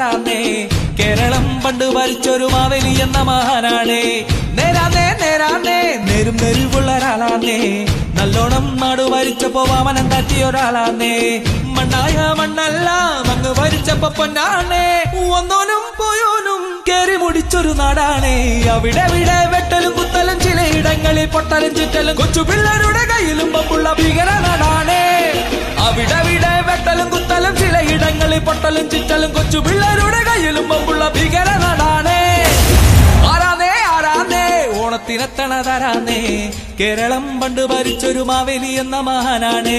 തരാന്നേ കേരളം പണ്ട് ഭരിച്ചൊരു മാവേലി എന്ന മഹാനാണേ നേരാന്നേ നേരാന്നേ നേരും നെരുവുള്ള ഒരാളാന്നേ നല്ലോണം നാട് ഭരിച്ചപ്പോ വാമനം കാറ്റിയ ഒരാളാന്നേ മണ്ണായ മണ്ണല്ല അങ്ങ് ഭരിച്ചപ്പോ പൊന്നാണേ ഒന്നോനും പോയോനും കേറി മുടിച്ചൊരു നാടാണേ അവിടെ ഇവിടെ വെട്ടലും കുത്തലും ചിലയിടങ്ങളിൽ പൊട്ടലും ചുറ്റലും കൊച്ചു പിള്ളേരുടെ കയ്യിലും പമ്പുള്ള ഭീകര നാടാണേ അവിടെ ഇവിടെ വെട്ടലും കുത്തലും ചിലയിടങ്ങളിൽ പൊട്ടലും ചുറ്റലും കൊച്ചു പിള്ളേരുടെ കയ്യിലും പമ്പുള്ള ഭീകര നാടാണേ ആരാന്നേ ആരാന്നേ ഓണത്തിനെത്തണതാരാന്നേ കേരളം പണ്ട് ഭരിച്ചൊരു മാവേലി എന്ന മഹാനാണേ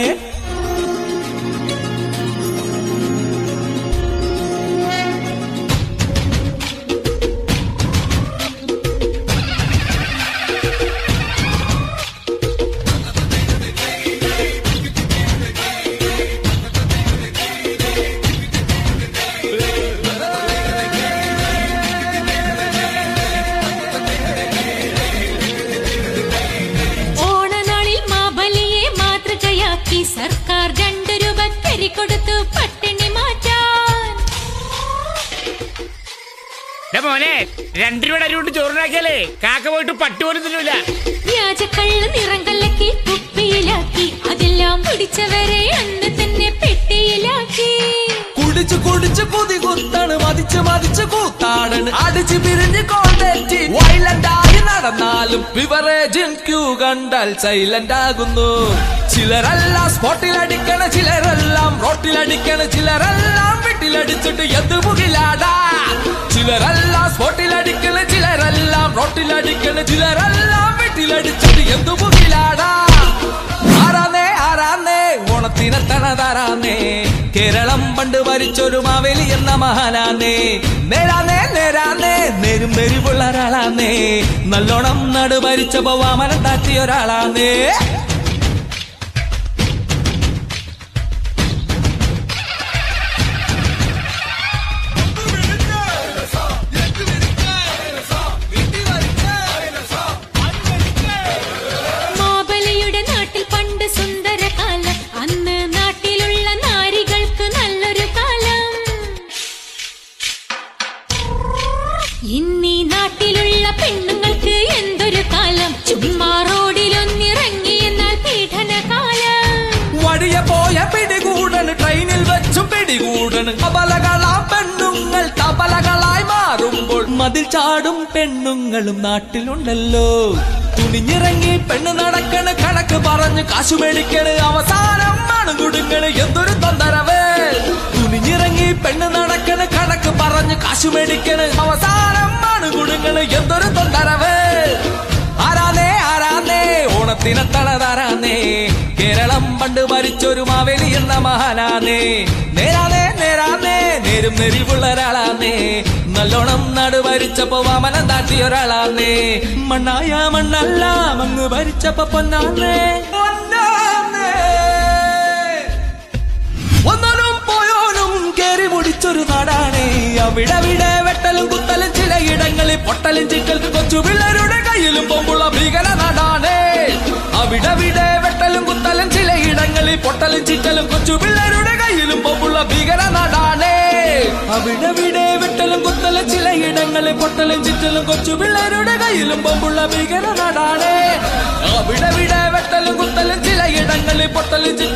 ഓണനാളിൽ മാബലിയെ മാതൃകയാക്കി സർക്കാർ രണ്ട് രൂപ കരി കൊടുത്തു പട്ടിണി മാറ്റാൻ ദേ മോനെ രണ്ടു രൂപയുടെ അരി കൊണ്ട് ചോറിനാക്കിയാലേ കാക്ക പോയിട്ട് പട്ടി പോലും തിന്നൂല വ്യാജക്കള്ള് നിറം കലക്കി കുപ്പിയിലാക്കി അതെല്ലാം പിടിച്ചവരെ അന്ന് തന്നെ പെട്ടിയിലാക്കി കുടിച്ചു കുടിച്ച് കുതി കുത്താണ് മതിച്ച് മതിച്ച് കൂത്താടണ് അടിച്ച് പിരിഞ്ഞ് കോണ്ടേറ്റ് വയലന്റ് ആയി നടന്നാലും ബിവറേജും ക്യൂ കണ്ടാൽ സൈലന്റ് ആകുന്നു ചിലരല്ല സ്പോട്ടിൽ അടിക്കണ ചിലരെല്ലാം റോട്ടിൽ അടിക്കണ ചിലരെല്ലാം വീട്ടിലടിച്ചിട്ട് എന്ത് മുകിലാടാ ചിലരല്ല സ്പോട്ടിൽ അടിക്കണ ചിലരെല്ലാം റോട്ടിൽ അടിക്കണ ചിലരെല്ലാം വീട്ടിലടിച്ചിട്ട് എന്ത് മുകിലാടാ ആരാന്നേ ആരാന്നേ ഓണത്തിനെത്തണതാരാന്നേ കേരളം പണ്ട് ഭരിച്ചൊരു മാവേലി എന്ന മഹാനാന്നേ നേരാന്നേ നേരാന്നേ നേരും നെരിവുള്ള ഒരാളാന്നേ നല്ലോണം നാട് ഭരിച്ചപ്പോ വാമനം താറ്റിയ ഒരാളാന്നേ മാബലിയുടെ നാട്ടിൽ പണ്ട് സുന്ദര കാലം അന്ന് നാട്ടിലുള്ള നാരികൾക്ക് നല്ലൊരു കാലം ഇന്നീ നാട്ടിലുള്ള പെണ്ണുങ്ങൾക്ക് എന്തൊരു കാലം ചുമ്മാ റോഡിലൊന്നിറങ്ങി എന്നാൽ പീഡന കാലം വഴിയെ പോയ പിടികൂടണ് ട്രെയിനിൽ വെച്ചും പിടികൂടണ് അബലകളാ പെണ്ണുങ്ങൾ തബലകളായി മാറുമ്പോൾ മതിൽ ചാടും പെണ്ണുങ്ങളും നാട്ടിലുണ്ടല്ലോ തുണിഞ്ഞിറങ്ങി പെണ്ണ് നടക്കണ് കണക്ക് പറഞ്ഞ് കാശു മേടിക്കണ് അവസാനം മണുകുടുങ്ങള് എന്തൊരു തൊന്തരവേ തുണിഞ്ഞിറങ്ങി പെണ്ണ് നടക്കണ് കണക്ക് പറഞ്ഞ് കാശു മേടിക്കണ് അവസാനം മണുകുടുങ്ങള് എന്തൊരു തൊന്തരവേ ആരാന്നേ ആരാന്നേ ഓണത്തിനെത്തണതാരാന്നേ കേരളം പണ്ട് ഭരിച്ചൊരു മാവേലി എന്ന മഹാനാന്നേ നേരാന്നേ നേരാന്നേ നേരും നെരിവുള്ള ഒരാളാന്നേ നല്ലോണം നാട് ഭരിച്ചപ്പോ വാമനം താട്ടിയ ഒരാളാന്നേ മണ്ണായ മണ്ണല്ല മങ്ങ് ഭരിച്ചപ്പോ പൊന്നാന്നേ പൊന്നാന്നേ ഒന്നോനും പോയോനും കേറി മുടിച്ചൊരു നാടാണേ അവിടെ ഇവിടെ വെട്ടലും കുത്തലും ചിലയിടങ്ങളിൽ പൊട്ടലും ചിക്കൽക്ക് കൊച്ചു പിള്ളേരുടെ കയ്യിലും പൊമ്പുള്ള ഭീകര നാടാണേ അവിടെ ഇവിടെ വെട്ടലും കുത്തലും ചിലയിടങ്ങളിൽ പൊട്ടലും ചിക്കലും കൊച്ചു പിള്ളേരുടെ കയ്യിലും പൊമ്പുള്ള ഭീകര നാടാണേ അവിടെ ഇവിടെ വെട്ടലും കുത്തലും ചിലയിടങ്ങളിൽ പൊട്ടലും ചിറ്റലും കൊച്ചു പിള്ളേരുടെ കയ്യിലും പൊമ്പുള്ള ഭീകര നാടാണേ അവിടെ ഇവിടെ വെട്ടലും കുത്തലും ചിലയിടങ്ങളിൽ പൊട്ടലും ചിറ്റലും